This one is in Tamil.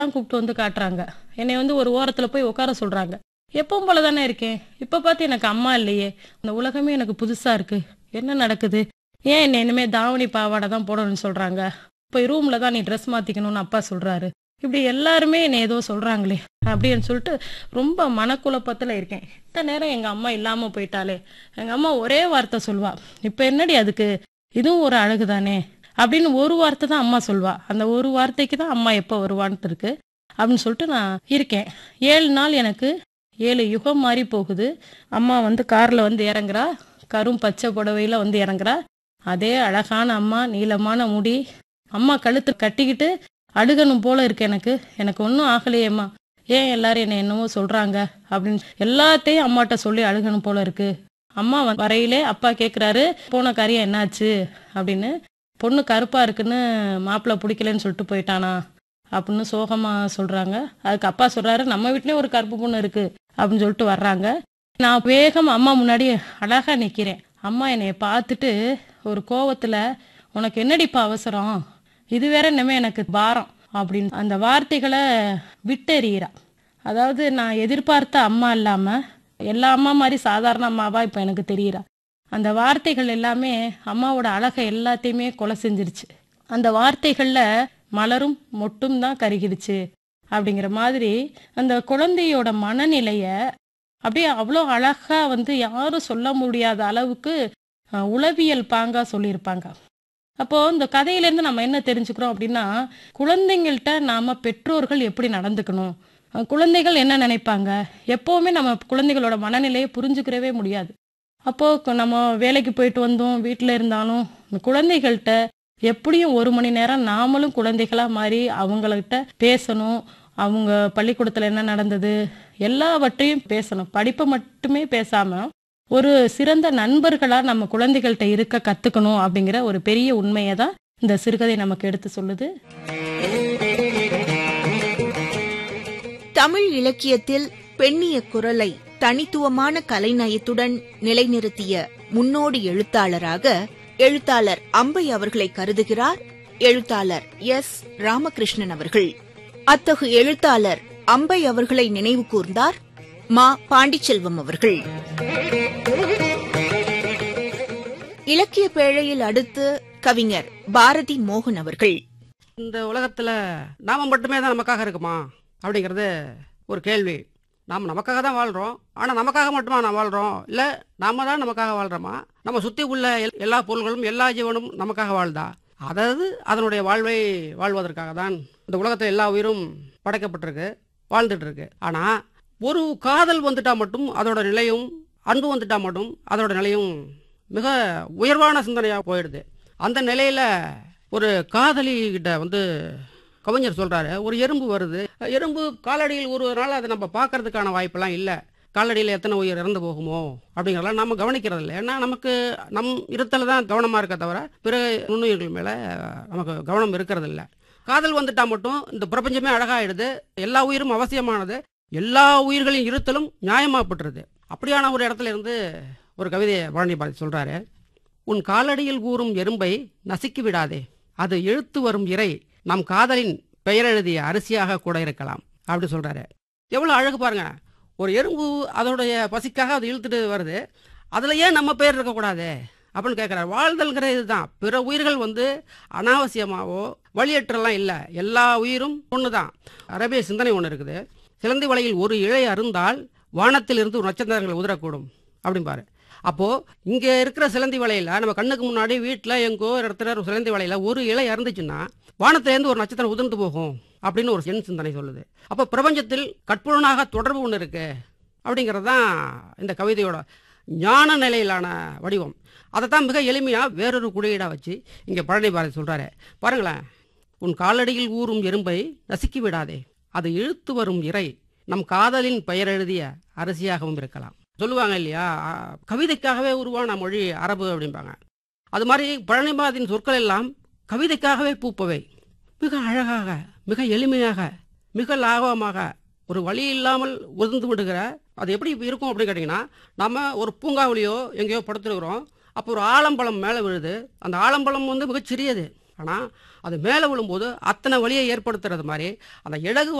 தான் கூப்பிட்டு வந்து காட்டுறாங்க என்னை வந்து ஒரு ஓரத்துல போய் உட்கார சொல்றாங்க எப்பவும் போல தானே இருக்கேன் இப்ப பார்த்து எனக்கு அம்மா இல்லையே இந்த உலகமே எனக்கு புதுசா இருக்கு என்ன நடக்குது ஏன் என்ன இனிமே தாவணி பாவாடை தான் போடணும்னு சொல்றாங்க போய் ரூம்ல தான் நீ ட்ரெஸ் மாத்திக்கணும்னு அப்பா சொல்றாரு இப்படி எல்லாருமே என்னை ஏதோ சொல்றாங்களே அப்படின்னு சொல்லிட்டு ரொம்ப மனக்குழப்பத்துல இருக்கேன் இத்தனை நேரம் எங்க அம்மா இல்லாம போயிட்டாலே எங்க அம்மா ஒரே வார்த்தை சொல்வா இப்ப என்னடி அதுக்கு இதுவும் ஒரு அழகு தானே அப்படின்னு ஒரு வார்த்தை தான் அம்மா சொல்வா அந்த ஒரு வார்த்தைக்கு தான் அம்மா எப்போ வருவான்ட்டு இருக்கு அப்படின்னு சொல்லிட்டு நான் இருக்கேன் ஏழு நாள் எனக்கு ஏழு யுகம் மாதிரி போகுது அம்மா வந்து கார்ல வந்து இறங்குறா கரும் பச்சை புடவையில வந்து இறங்குறா அதே அழகான அம்மா நீளமான முடி அம்மா கழுத்து கட்டிக்கிட்டு அழுகணும் போல இருக்கு எனக்கு எனக்கு ஒன்றும் ஆகலையேம்மா ஏன் எல்லாரும் என்ன என்னவோ சொல்றாங்க அப்படின்னு எல்லாத்தையும் அம்மாட்ட சொல்லி அழுகணும் போல இருக்கு அம்மா வ- வரையிலே அப்பா கேக்குறாரு போன காரியம் என்னாச்சு அப்படின்னு பொண்ணு கருப்பா இருக்குன்னு மாப்பிள்ளை பிடிக்கலன்னு சொல்லிட்டு போயிட்டானா அப்படின்னு சோகமா சொல்றாங்க அதுக்கு அப்பா சொல்றாரு நம்ம வீட்லயே ஒரு கருப்பு பொண்ணு இருக்கு அப்படின்னு சொல்லிட்டு வர்றாங்க நான் வேகம் அம்மா முன்னாடி அழகா நிக்கிறேன் அம்மா என்னைய பார்த்துட்டு ஒரு கோவத்துல உனக்கு என்னடிப்பா அவசரம் இது வேற இனிமே எனக்கு பாரம் அப்படின்னு அந்த வார்த்தைகளை விட்டெறிகிறா அதாவது நான் எதிர்பார்த்த அம்மா இல்லாம எல்லா அம்மா மாதிரி சாதாரண அம்மாவா இப்ப எனக்கு தெரியுறா அந்த வார்த்தைகள் எல்லாமே அம்மாவோட அழகை எல்லாத்தையுமே கொலை செஞ்சிருச்சு அந்த வார்த்தைகள்ல மலரும் மொட்டும் தான் கருகிடுச்சு அப்படிங்கிற மாதிரி அந்த குழந்தையோட மனநிலைய அப்படியே அவ்வளோ அழகா வந்து யாரும் சொல்ல முடியாத அளவுக்கு அஹ், உளவியல் பாங்கா சொல்லியிருப்பாங்க அப்போ இந்த கதையிலேருந்து நம்ம என்ன தெரிஞ்சுக்கிறோம் அப்படின்னா குழந்தைங்கள்ட்ட நாம பெற்றோர்கள் எப்படி நடந்துக்கணும் அஹ், குழந்தைகள் என்ன நினைப்பாங்க எப்பவுமே நம்ம குழந்தைகளோட மனநிலையை புரிஞ்சுக்கிறவே முடியாது அப்போ கு- நம்ம வேலைக்கு போயிட்டு வந்தோம் வீட்டில் இருந்தாலும் இந்த குழந்தைகள்கிட்ட எப்படியும் ஒரு மணி நேரம் நாமளும் குழந்தைகளா மாறி அவங்கள்ட்ட பேசணும் அவங்க பள்ளிக்கூடத்துல என்ன நடந்தது எல்லாவற்றையும் பேசணும் படிப்பை மட்டுமே பேசாம ஒரு சிறந்த நண்பர்களா நம்ம குழந்தைகள்கிட்ட இருக்க கத்துக்கணும் அப்படிங்கிற ஒரு பெரிய உண்மையை தான் இந்த சிறுகதை நமக்கு எடுத்து சொல்லுது தமிழ் இலக்கியத்தில் பெண்ணிய குரலை தனித்துவமான கலைநயத்துடன் நிலைநிறுத்திய முன்னோடி எழுத்தாளராக எழுத்தாளர் அம்பை அவர்களை கருதுகிறார் எழுத்தாளர் எஸ் ராமகிருஷ்ணன் அவர்கள் அத்தகு எழுத்தாளர் அம்பை அவர்களை நினைவு கூர்ந்தார் மா பாண்டிச்செல்வம் அவர்கள் இலக்கிய பேழையில் அடுத்து கவிஞர் பாரதி மோகன் அவர்கள் இந்த உலகத்துல நாம மட்டுமே தான் நமக்காக இருக்குமா அப்படிங்கிறது ஒரு கேள்வி நாம் நமக்காக தான் வாழ்றோம் ஆனா நமக்காக மட்டுமா நான் வாழ்றோம் இல்ல நாம தான் நமக்காக வாழ்றோமா நம்ம சுத்தி உள்ள எல்- எல்லா பொருள்களும் எல்லா ஜீவனும் நமக்காக வாழ்தா அதாவது அதனுடைய வாழ்வை வாழ்வதற்காக தான் இந்த உலகத்தில் எல்லா உயிரும் படைக்கப்பட்டிருக்கு வாழ்ந்துட்டு இருக்கு ஆனா ஒரு காதல் வந்துட்டா மட்டும் அதோட நிலையும் அன்பு வந்துட்டா மட்டும் அதோட நிலையும் மிக உயர்வான சிந்தனையா போயிடுது அந்த நிலையில ஒரு காதலி கிட்ட வந்து கவிஞர் சொல்றாரு ஒரு எறும்பு வருது எறும்பு காலடியில் ஒருவரால் அதை நம்ம பார்க்கறதுக்கான வாய்ப்பெல்லாம் இல்லை காலடியில் எத்தனை உயிர் இறந்து போகுமோ அப்படிங்கிறதெல்லாம் நம்ம கவனிக்கிறது இல்லை ஏன்னா நமக்கு நம் இருத்தல தான் கவனமாக இருக்க தவிர பிற நுண்ணுயிர்கள் மேலே நமக்கு கவனம் இருக்கிறது இல்லை காதல் வந்துட்டா மட்டும் இந்த பிரபஞ்சமே அழகாயிடுது எல்லா உயிரும் அவசியமானது எல்லா உயிர்களின் இருத்தலும் நியாயமாகப்பட்டுருது அப்படியான ஒரு இடத்துல இருந்து ஒரு கவிதையை பழனி பாரதி சொல்றாரு உன் காலடியில் ஊறும் எறும்பை நசுக்கி விடாதே அது இழுத்து வரும் இறை நம் காதலின் பெயரெழுதிய அரிசியாக கூட இருக்கலாம் அப்படி சொல்றாரு எவ்வளவு அழகு பாருங்க ஒரு எறும்பு அதோடைய பசிக்காக அது இழுத்துட்டு வருது அதுல ஏன் நம்ம பெயர் இருக்கக்கூடாது அப்படின்னு கேட்குறாரு வாழ்தல்ங்கிற இதுதான் பிற உயிர்கள் வந்து அனாவசியமாவோ வழியற்றெல்லாம் இல்லை எல்லா உயிரும் ஒன்று தான் அரபிய சிந்தனை ஒன்று இருக்குது சிலந்தி வலையில் ஒரு இழை அருந்தால் வானத்திலிருந்து ஒரு நட்சத்திரங்கள் உதிரக்கூடும் அப்படிம்பாரு அப்போ இங்க இருக்கிற சிலந்தி வலையில நம்ம கண்ணுக்கு முன்னாடி வீட்டில் எங்கோ ஒரு இடத்துல ஒரு சிலந்தி வலையில ஒரு இலை இறந்துச்சுன்னா வானத்திலேருந்து ஒரு நட்சத்திரம் உதிர்ந்து போகும் அப்படின்னு ஒரு எண் சிந்தனை சொல்லுது அப்போ பிரபஞ்சத்தில் கட்புலனாக தொடர்பு ஒன்று இருக்கு அப்படிங்கிறது தான் இந்த கவிதையோட ஞான நிலையிலான வடிவம் அதை தான் மிக எளிமையாக வேறொரு குறியீடாக வச்சு இங்கே பழனி பாரதி சொல்கிறாரு பாருங்களேன் உன் காலடியில் ஊறும் எறும்பை நசுக்கி விடாதே அது இழுத்து வரும் இறை நம் காதலின் பெயர் எழுதிய அரசியாகவும் இருக்கலாம் சொல்லுவாங்க இல்லையா ஆ, கவிதைக்காகவே உருவான மொழி அரபு அப்படிம்பாங்க அது மாதிரி பழனிபாதின் சொற்கள் எல்லாம் கவிதைக்காகவே பூப்பவை மிக அழகாக மிக எளிமையாக மிக லாபமாக ஒரு வழி இல்லாமல் உதிர்ந்து விடுகிற அது எப்படி இருக்கும் அப்படின்னு கேட்டிங்கன்னா நம்ம ஒரு பூங்காவிலையோ எங்கேயோ படுத்துருக்குறோம் அப்போ ஒரு ஆலம்பழம் மேலே விழுது அந்த ஆலம்பழம் வந்து மிகச் சிறியது ஆனால் அது மேலே விழும்போது அத்தனை வலியை ஏற்படுத்துறது மாதிரி அந்த இலகு